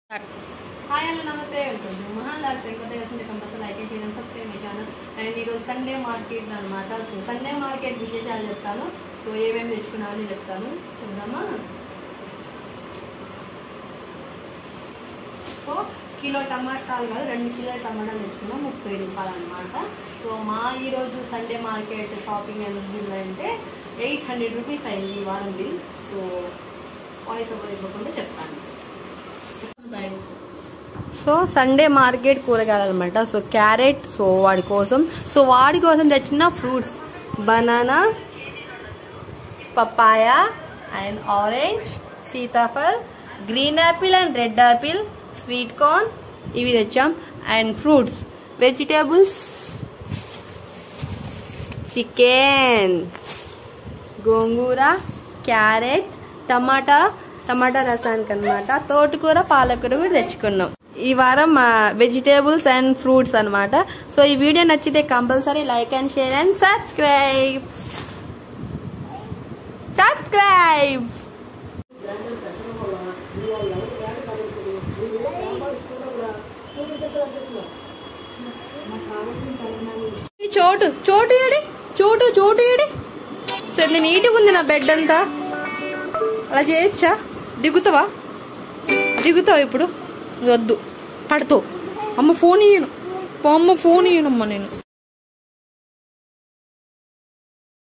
hi hello నమస్తే welcome to మహాన్ లాడ్స్ కొత్త వస్తుంది కంపల్సరీ లైక్ చేయడం సబ్స్క్రైబ్ చేశాను అండ్ ఈరోజు సండే మార్కెట్ అనమాట సో సండే మార్కెట్ విశేషాలు చెప్తాను సో ఏమేమి తెచ్చుకున్నామని చెప్తాను చూద్దామా సో కిలో టమాటాలు కాదు రెండు కిలోల టమాటాలు తెచ్చుకున్నాం ముప్పై రూపాయలు అనమాట సో మా ఈరోజు సండే మార్కెట్ షాపింగ్ ఎంత బిల్ అంటే ఎయిట్ హండ్రెడ్ రూపీస్ అయింది ఈ వారం బిల్ సో వాయిస్ ఓవర్ ఇవ్వకుండా చెప్తాను సో సండే మార్కెట్ కూరగాయలు అనమాట సో క్యారెట్ సో వాడి కోసం సో వాడి కోసం తెచ్చిన fruits banana papaya and orange సీతాఫల్ green apple and red apple sweet corn ఇవి తెచ్చాం అండ్ ఫ్రూట్స్ వెజిటేబుల్స్ చికెన్ గోంగూర క్యారెట్ టమాటా టమాటా రసానికి అనమాట తోటకూర పాలకూర కూడా తెచ్చుకున్నాం ఈ వారం వెజిటేబుల్స్ అండ్ ఫ్రూట్స్ అన్నమాట సో ఈ వీడియో నచ్చితే compulsory like and share and subscribe subscribe ఈ చోటు చోటు ఏడి చోటు చోటు ఏడి సరే నీట్గా ఉంది నా బెడ్ అంతా అలా చేయొచ్చా దిగుతావా దిగుతావా ఇప్పుడు వద్దు పడతావు అమ్మ ఫోన్ ఇయ్యను అమ్మ ఫోన్ ఇయ్యనమ్మా నేను